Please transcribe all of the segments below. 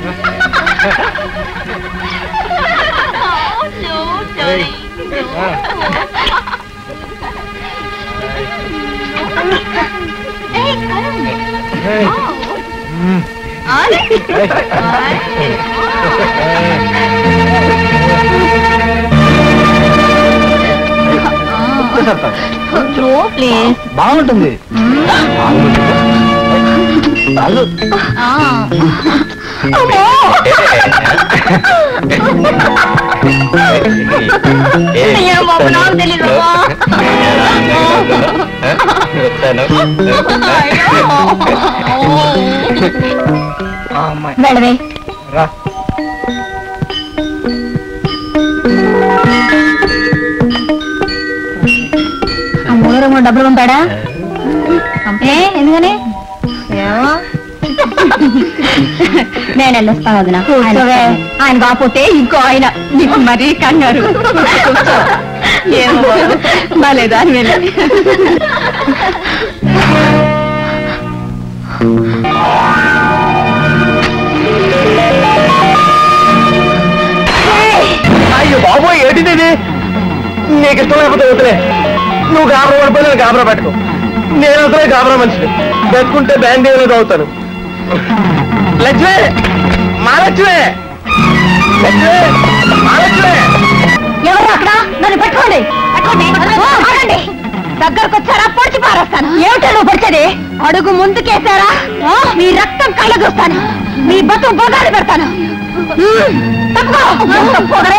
Please బాగుంటుంది అయ్యో బాబు నాకు తెలీదు అమ్మాయి వెళ్ళవే రా ఆ మూలరంగం డబ్బులు పంపాడా ఏ ఎందుకని నేను వెళ్ళొస్తాను వదిన ఆయన కాకపోతే ఇంకో ఆయన నీకు మరీ కంగారు ఏమో బాగాలేదు అని వెళ్ళి అయ్యో బాబోయ్ ఏంటిది ఇది నీకు ఇష్టం లేకపోతే వదిలే నువ్వు గాబరా పడిపోయి నేను గాబరా పెట్టుకో నేను అసలే గాబరా మనిషిని బతుకుంటే బ్యాండ్ ఏమైనా అవుతాను లక్ష్మి మా లక్ష్మి లక్ష్మి మా లక్ష్మి ఎవరు అక్కడ నన్ను పట్టుకోండి పట్టుకోండి ఓ, ఆగండి దగ్గరకు వచ్చారా పొడిచి పారేస్తాను ఏమిటో నువ్వు పొడిచేది అడుగు ముందుకేసారా ఓ, మీ రక్తం కళ్ళ చూస్తాను మీ బతు బొగాలు పెడతాను ఉమ్, తప్పుకో ఎంత పొగరే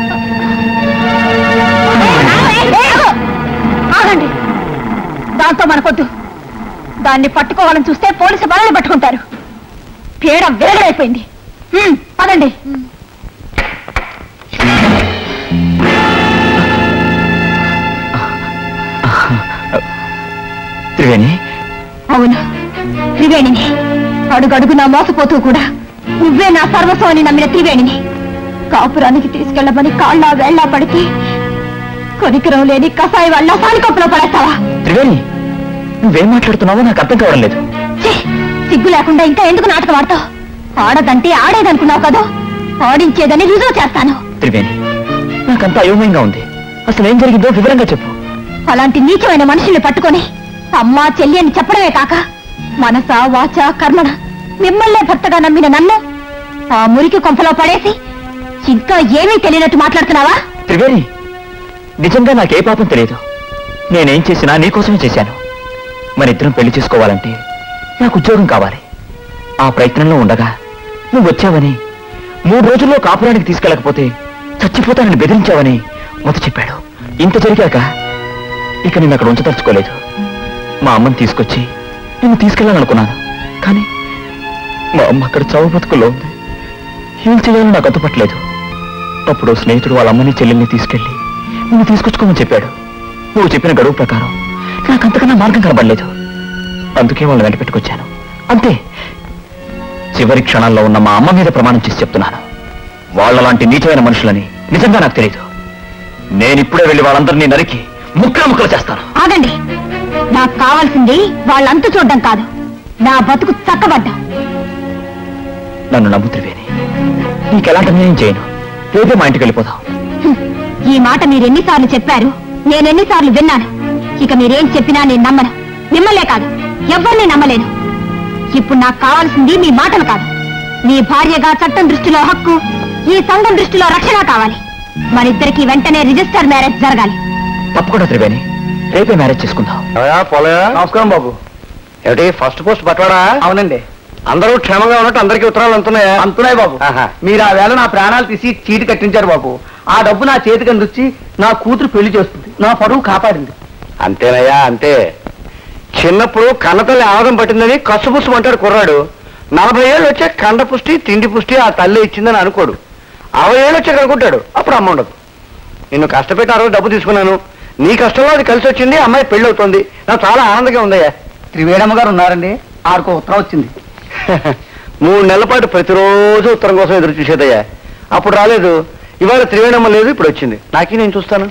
ఏయ్, ఆగు. ఆగండి దాంతో మనకొద్దు దాన్ని పట్టుకోవాలని చూస్తే పోలీసు బలని పట్టుకుంటారు పీడ వేగడైపోయింది ఉమ్, పదండి త్రివేణి అవును త్రివేణిని అడుగడుగునా మోసపోతూ కూడా నువ్వే నా సర్వస్వం అని నమ్మిన త్రివేణిని కాపురానికి తీసుకెళ్లమని కాళ్ళ వేళ్ళ పడితే కొనికరం లేని కసాయి వాళ్ళ సానికొప్పులో పడేస్తావా త్రివేణి నువ్వేం మాట్లాడుతున్నావో నాకు అర్థం కావడం లేదు ఛీ, సిగ్గు లేకుండా ఇంకా ఎందుకు నాటకం ఆడతావు ఆడదంటే ఆడేదనుకున్నావు కదా ఆడించేదని రుజువు చేస్తాను త్రివేణి నాకంతా అయోమయంగా ఉంది అసలు ఏం జరిగిందో వివరంగా చెప్పు అలాంటి నీచమైన మనుషుల్ని పట్టుకొని అమ్మా చెల్లి అని చెప్పడమే కాక మనస వాచ కర్మణ మిమ్మల్నే భర్తగా నమ్మిన నన్ను ఆ మురికి కొంపలో పడేసి ఇంకా ఏమీ తెలియనట్టు మాట్లాడుతున్నావా త్రివేణి నిజంగా నాకే పాపం తెలియదు నేనేం చేసినా నీకోసమే చేశాను మన ఇద్దరం పెళ్లి చేసుకోవాలంటే నాకు ఉద్యోగం కావాలి ఆ ప్రయత్నంలో ఉండగా నువ్వు వచ్చావని మూడు రోజుల్లో కాపురానికి తీసుకెళ్ళకపోతే చచ్చిపోతానని బెదిరించావని మొదట చెప్పాడు ఇంత జరిగాక ఇక నేను అక్కడ ఉంచదలుచుకోలేదు మా అమ్మని తీసుకొచ్చి నిన్ను తీసుకెళ్ళాలనుకున్నాను కానీ మా అమ్మ అక్కడ చావు బతుకుల్లో ఉంది ఏం చేయాలో నాకు అంతుపట్టలేదు అప్పుడు స్నేహితుడు వాళ్ళ అమ్మని చెల్లెల్ని తీసుకెళ్ళి నిన్ను తీసుకొచ్చుకోమని చెప్పాడు నువ్వు చెప్పిన గడువు ప్రకారం నాకు అంతకన్నా మార్గం కనబడలేదు అందుకే వాళ్ళని వెంట పెట్టుకొచ్చాను అంతే చివరి క్షణాల్లో ఉన్న మా అమ్మ మీద ప్రమాణం చేసి చెప్తున్నాను వాళ్ళలాంటి నీచమైన మనుషులని నిజంగా నాకు తెలియదు నేనిప్పుడే వెళ్ళి వాళ్ళందరినీ నరికి ముక్కలు ముక్కలు చేస్తాను ఆగండి నాకు కావాల్సింది వాళ్ళంతు చూడడం కాదు నా బతుకు చక్కబడ్డం నన్ను నమ్ముతువేని నీకెలాంటి అన్యాయం చేయను రేపే మా ఇంటికి వెళ్ళిపోదాం హ్మ్. ఈ మాట మీరు ఎన్నిసార్లు చెప్పారు నేను ఎన్నిసార్లు విన్నాను ఇక మీరేం చెప్పినా నేను నమ్మను మిమ్మల్నే కాదు ఎవరిని నమ్మలేను ఇప్పుడు నాకు కావాల్సింది మీ మాటలు కాదు మీ భార్యగా చట్టం దృష్టిలో హక్కు ఈ సంఘం దృష్టిలో రక్షణ కావాలి మనిద్దరికి వెంటనే రిజిస్టర్ మ్యారేజ్ జరగాలి తప్పకుండా త్రివేణి రేపే మ్యారేజ్ చేసుకుందాం నమస్కారం బాబు ఏమిటి ఫస్ట్ పోస్ట్ పట్టవాడా అవునండి అందరూ క్షేమంగా ఉన్నట్టు అందరికీ ఉత్తరాలు అందుతున్నాయా అంతున్నాయి బాబు ఆహా. మీరు ఆ వేళ నా ప్రాణాలు తీసి చీటి కట్టించారు బాబు ఆ డబ్బు నా చేతికి అందించి నా కూతురు పెళ్లి చేస్తుంది నా పరువు కాపాడింది అంతేనయ్యా అంతే చిన్నప్పుడు కన్నతల్లి ఆవదం పట్టిందని కసుపుసు అంటాడు కుర్రాడు నలభై ఏళ్ళు వచ్చే కండ పుష్టి తిండి పుష్టి ఆ తల్లి ఇచ్చిందని అనుకోడు అరవై ఏళ్ళు వచ్చాక అనుకుంటాడు అప్పుడు అమ్మ ఉండదు నిన్ను కష్టపెట్టి ఆ రోజు డబ్బు తీసుకున్నాను నీ కష్టంలో అది కలిసి వచ్చింది అమ్మాయి పెళ్లి అవుతుంది నాకు చాలా ఆనందంగా ఉందయ్యా త్రివేణమ్మ గారు ఉన్నారండి ఆరుకో ఉత్తరం వచ్చింది మూడు నెలల పాటు ప్రతిరోజు ఉత్తరం కోసం ఎదురు చూసేదయ్యా అప్పుడు రాలేదు ఇవాళ త్రివేణమ్మ లేదు ఇప్పుడు వచ్చింది నాకే నేను చూస్తాను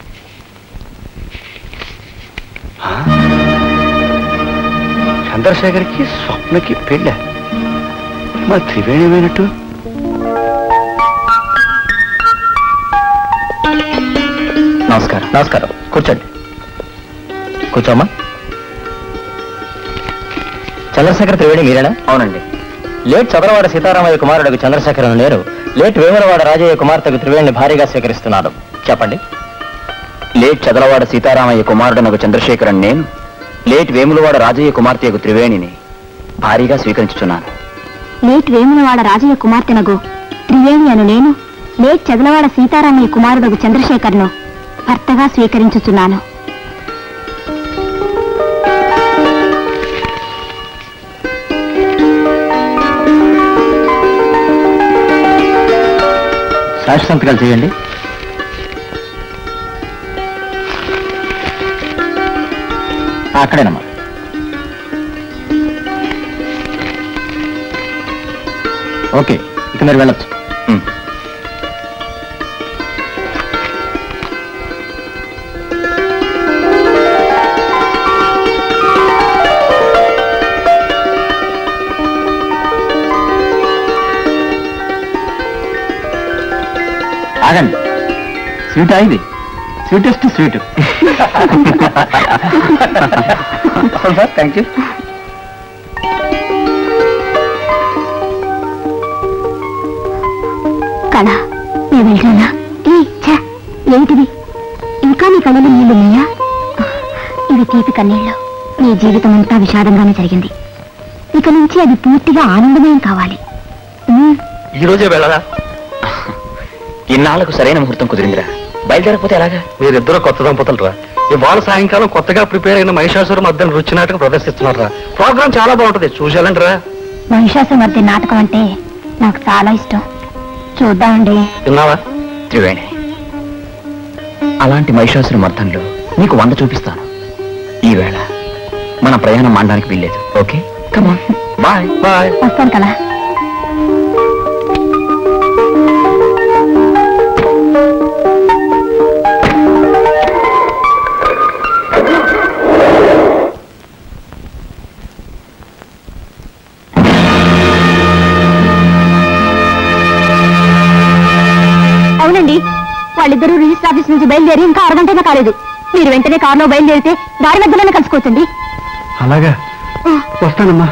ఆ? చంద్రశేఖర్కి స్వప్నకి పెళ్ళ మా త్రివేణి ఏమైనట్టు నమస్కారం కూర్చోండి కూర్చోమ్మా చంద్రశేఖర త్రివేణి మీరేనా అవునండి లేట్ చదరవాడ సీతారామయ్య కుమారుడికి చంద్రశేఖరను నేను లేట్ వేములవాడ రాజయ్య కుమార్తెకు త్రివేణిని భారీగా స్వీకరిస్తున్నాను చెప్పండి లేట్ చదలవాడ సీతారామయ్య కుమారుడనకు చంద్రశేఖరన్ నేను లేట్ వేములవాడ రాజయ్య కుమార్తెకు త్రివేణిని భారీగా స్వీకరించుచున్నాను లేట్ వేములవాడ రాజయ్య కుమార్తెనగు త్రివేణి అను నేను లేట్ చదలవాడ సీతారామయ్య కుమారుడగు చంద్రశేఖర్ను భర్తగా స్వీకరించుచున్నాను సాక్షి సంతకాలు చేయండి ఆ, అక్కడేనమ్మా ఓకే ఇక మీరు వెళ్ళొచ్చు ఆగండి స్వీట్ ఇది sweetest sweet sir thank you Kala నేను వెళ్తున్నా ఏ ఛ, ఏమిటిది ఇంకా నీ కళ్ళలో నీళ్ళున్నాయా ఇవి తీపి కన్నీళ్ళు నీ జీవితం అంతా విషాదంగానే జరిగింది ఇక నుంచి అది పూర్తిగా ఆనందమయం కావాలి ఉమ్, ఈ రోజే వెళ్ళరా ఇన్నాళ్లకు సరైన ముహూర్తం కుదిరిందిరా బయలుదేరకపోతే ఎలాగా మీరిద్దరు కొత్త దంపతులు రా ఇవాళ సాయంకాలం కొత్తగా ప్రిపేర్ అయిన మహిషాసుర మధ్యన రుచి నాటకం ప్రదర్శిస్తున్నారు రా ప్రోగ్రామ్ చాలా బాగుంటుంది చూసేయాలండి రా మహిషాసు మధ్య నాటకం అంటే నాకు చాలా ఇష్టం చూద్దామండి విన్నావా త్రివేణి అలాంటి మహిషాసుర మర్థంలో నీకు వంద చూపిస్తాను ఈవేళ మన ప్రయాణం మాండడానికి వీల్లేదు ఓకే కమా బాయ్ బాయ్ వస్తాను కదా అవునండి వాళ్ళిద్దరూ రిజిస్టర్ ఆఫీస్ నుంచి బయలుదేరి ఇంకా అరగంటగా కాలేదు మీరు వెంటనే కారులో బయలుదేరితే దారి మధ్యలోనే కలుసుకోవచ్చండి అలాగా వస్తానమ్మా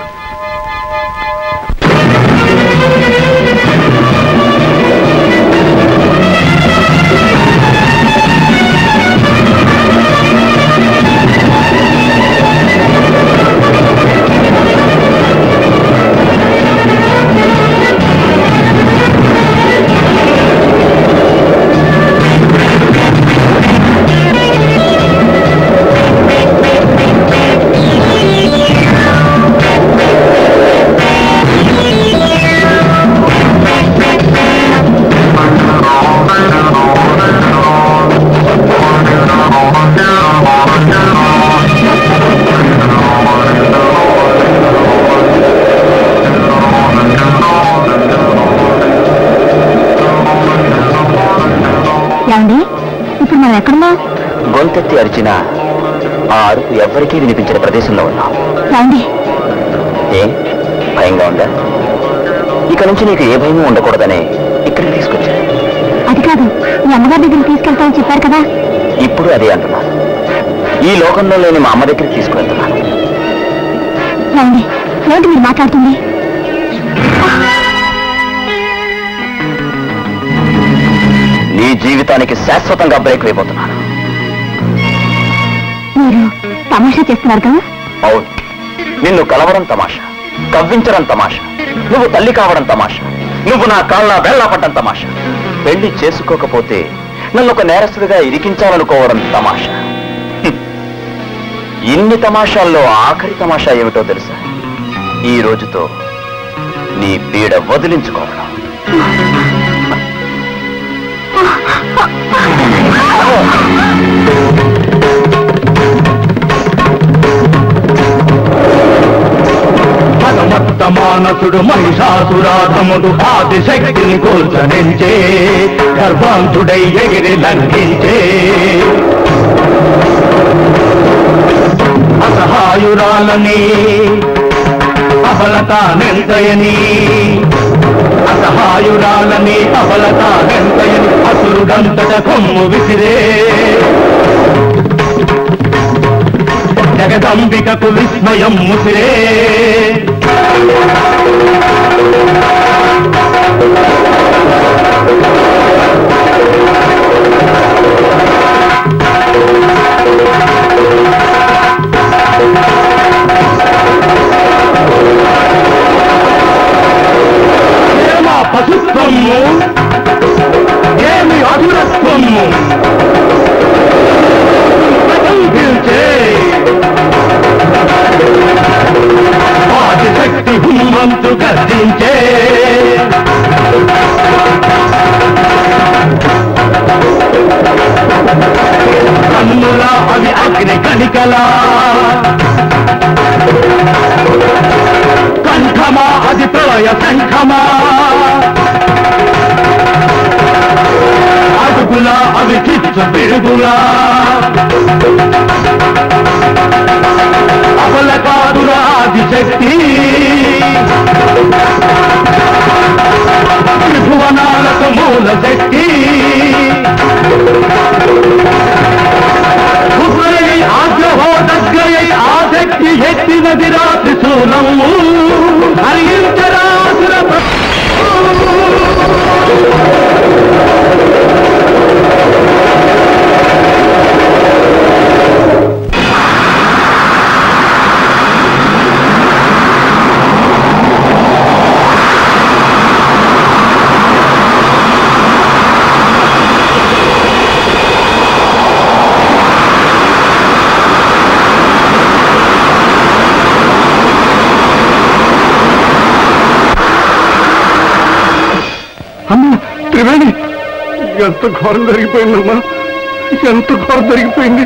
ఏమండి ఇప్పుడు మనం ఎక్కడున్నాం గొంతెత్తి అరిచిన ఆ అరుపు ఎవ్వరికీ వినిపించిన ప్రదేశంలో ఉన్నాం ఏమండి ఏ భయంగా ఉందా ఇక నుంచి నీకు ఏ భయమూ ఉండకూడదనే ఇక్కడికి తీసుకొచ్చా అది కాదు మీ అమ్మగారి దగ్గరికి తీసుకెళ్తామని చెప్పారు కదా ఇప్పుడు అదే అంటున్నాను ఈ లోకంలో లేని మా అమ్మ దగ్గరికి తీసుకువెళ్తున్నాను ఏమండి ఏంటి మీరు మాట్లాడుతుంది నీ జీవితానికి శాశ్వతంగా బ్రేక్ వేయబోతున్నాను మీరు తమాషా చేస్తున్నారు కదా అవును నిన్ను కలవడం తమాషా కవ్వించడం తమాషా నువ్వు తల్లి కావడం తమాషా నువ్వు నా కాళ్ళ వెళ్ళపడ్డం తమాషా పెళ్లి చేసుకోకపోతే నన్ను ఒక నేరస్తుడిగా ఇరికించాలనుకోవడం తమాషా హ్మ్. ఇన్ని తమాషాల్లో ఆఖరి తమాషా ఏమిటో తెలుసా ఈ రోజుతో నీ పీడ వదిలించుకోవడం భగవత్త మానసుడు మహిషాసురాధముడు ఆదిశక్తిని కూల్చనించే గర్భాంతుడై ఎగిరి లంఘించే అసహాయురాలని అబలత నెంతయని అసహాయురాలని అబలత నెంతయని అసురుడంతట కొమ్ము విసిరే జగదంబికకు విస్మయం ముసిరే ఏమ పశుత్వము ఏమి అధురత్వము ప్రకంపించే ఆదిశక్తి హుమంతు గర్జించే కన్నుల అవి అగ్ని కణికలా కంఠమా అది ప్రళయ శంఖమా అడుగులా అవి చిచ్చు పిడుగులా అబలకారుల ఆదిశక్తి త్రిభువనాలకు మూల శక్తి ఉగ్రయై ఆగ్రహో దగ్గరై ఆసక్తి ఎత్తినది రాత్రి శూలము హరించరాసుర అమ్మ త్రివేణి ఎంత ఘోరం జరిగిపోయిందమ్మా ఎంత ఘోరం జరిగిపోయింది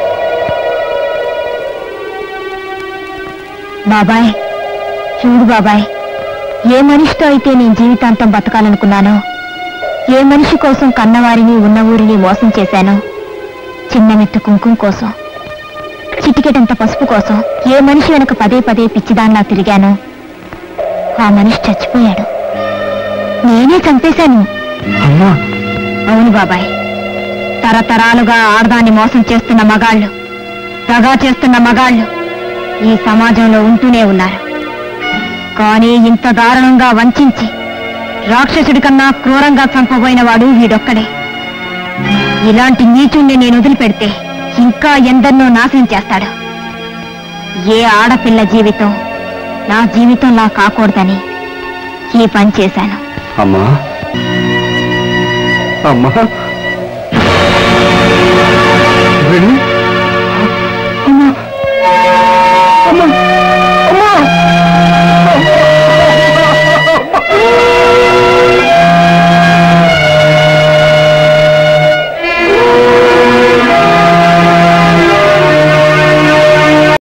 బాబాయ్ చూడు బాబాయ్ ఏ మనిషితో అయితే నేను జీవితాంతం బతకాలనుకున్నానో ఏ మనిషి కోసం కన్నవారిని ఉన్న ఊరిని మోసం చేశానో చిన్న మెట్టు కుంకుమ కోసం చిటికెటంత పసుపు కోసం ఏ మనిషి వెనక పదే పదే పిచ్చిదాన్లా తిరిగానో ఆ మనిషి చచ్చిపోయాడు నేనే చంపేశాను అమ్మా అవును బాబాయ్ తరతరాలుగా ఆడదాన్ని మోసం చేస్తున్న మగాళ్ళు దగా చేస్తున్న మగాళ్ళు ఈ సమాజంలో ఉంటూనే ఉన్నారు కానీ ఇంత దారుణంగా వంచించి రాక్షసుడి కన్నా క్రూరంగా చంపబోయిన వాడు వీడొక్కడే ఇలాంటి నీచుణ్ణి నేను వదిలిపెడితే ఇంకా ఎందరినో నాశనం చేస్తాడు ఏ ఆడపిల్ల జీవితం నా జీవితంలా కాకూడదని ఈ పని చేశాను అమ్మా అమ్మా